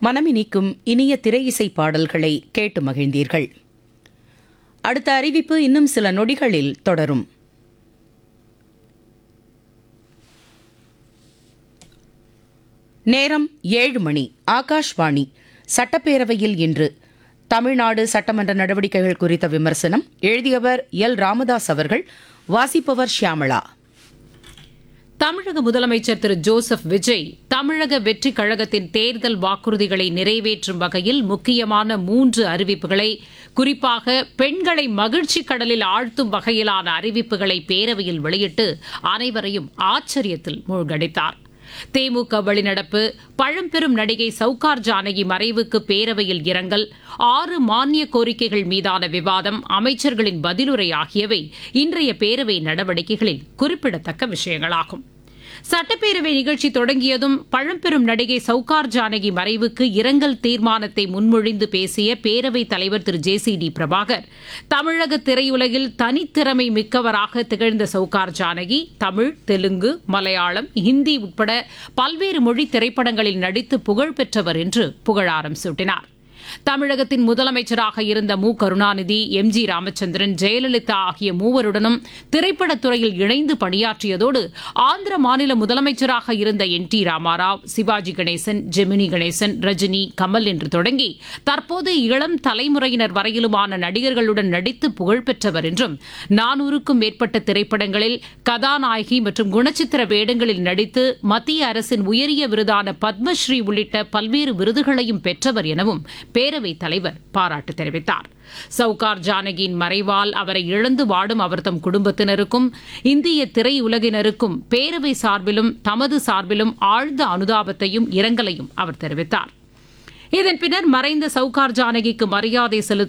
மனமினிக்கும் இனிய திரையிசை பாடல்களை கேட்டு மகிழ்ந்தீர்கள் அடுத்த அறிவிப்பு இன்னும் சில நொடிகளில் தொடரும் நேரம் ஏழு மணி ஆகாஷ்வாணி சட்டப்பேரவையில் இன்று தமிழ்நாடு சட்டமன்ற நடவடிக்கைகள் குறித்த விமர்சனம் எழுதியவர் எல் ராமதாஸ் அவர்கள் வாசிப்பவர் ஷியாமளா தமிழக முதலமைச்சர் திரு ஜோசப் விஜய் தமிழக வெற்றிக் கழகத்தின் தேர்தல் வாக்குறுதிகளை நிறைவேற்றும் வகையில் முக்கியமான மூன்று அறிவிப்புகளை குறிப்பாக பெண்களை மகிழ்ச்சி கடலில் ஆழ்த்தும் வகையிலான அறிவிப்புகளை பேரவையில் வெளியிட்டு அனைவரையும் ஆச்சரியத்தில் மூழ்கடித்தார் தேமுக வெளிநடப்பு பழம்பெரும் நடிகை சவுகார் ஜானகி மறைவுக்கு பேரவையில் இரங்கல் ஆறு மானிய கோரிக்கைகள் மீதான விவாதம் அமைச்சர்களின் பதிலுரை ஆகியவை இன்றைய பேரவை நடவடிக்கைகளில் குறிப்பிடத்தக்க விஷயங்களாகும் சட்டப்பேரவை நிகழ்ச்சி தொடங்கியதும் பழம்பெரும் நடிகை சவுகார் ஜானகி மறைவுக்கு இரங்கல் தீர்மானத்தை முன்மொழிந்து பேசிய பேரவைத் தலைவர் திரு ஜே சி டி பிரபாகர் தமிழக திரையுலகில் தனித்திறமை மிக்கவராக திகழ்ந்த சவுகார் ஜானகி தமிழ் தெலுங்கு மலையாளம் ஹிந்தி உட்பட பல்வேறு மொழி திரைப்படங்களில் நடித்து புகழ் பெற்றவர் என்று புகழாரம் சூட்டினார் தமிழகத்தின் முதலமைச்சராக இருந்த மு கருணாநிதி எம் ஜி ராமச்சந்திரன் ஜெயலலிதா ஆகிய மூவருடனும் திரைப்படத்துறையில் இணைந்து பணியாற்றியதோடு ஆந்திர மாநில முதலமைச்சராக இருந்த என் டி ராமாராவ் சிவாஜி கணேசன் ஜெமினி கணேசன் ரஜினி கமல் என்று தொடங்கி தற்போது இளம் தலைமுறையினர் வரையிலுமான நடிகர்களுடன் நடித்து புகழ் பெற்றவர் என்றும் நானூறுக்கும் மேற்பட்ட திரைப்படங்களில் கதாநாயகி மற்றும் குணச்சித்திர வேடங்களில் நடித்து மத்திய அரசின் உயரிய விருதான பத்மஸ்ரீ உள்ளிட்ட பல்வேறு விருதுகளையும் பெற்றவர் எனவும் பேரவைத் தலைவர் பாராட்டு தெரிவித்தார் சவுகார் ஜானகியின் மறைவால் அவரை இழந்து வாடும் அவர் தம் குடும்பத்தினருக்கும் இந்திய திரையுலகினருக்கும் பேரவை சார்பிலும் தமது சார்பிலும் ஆழ்ந்த அனுதாபத்தையும் இரங்கலையும் அவர் தெரிவித்தார் இதன் பின்னர் மறைந்த சவுகார் ஜானகிக்கு மரியாதை செலுத்த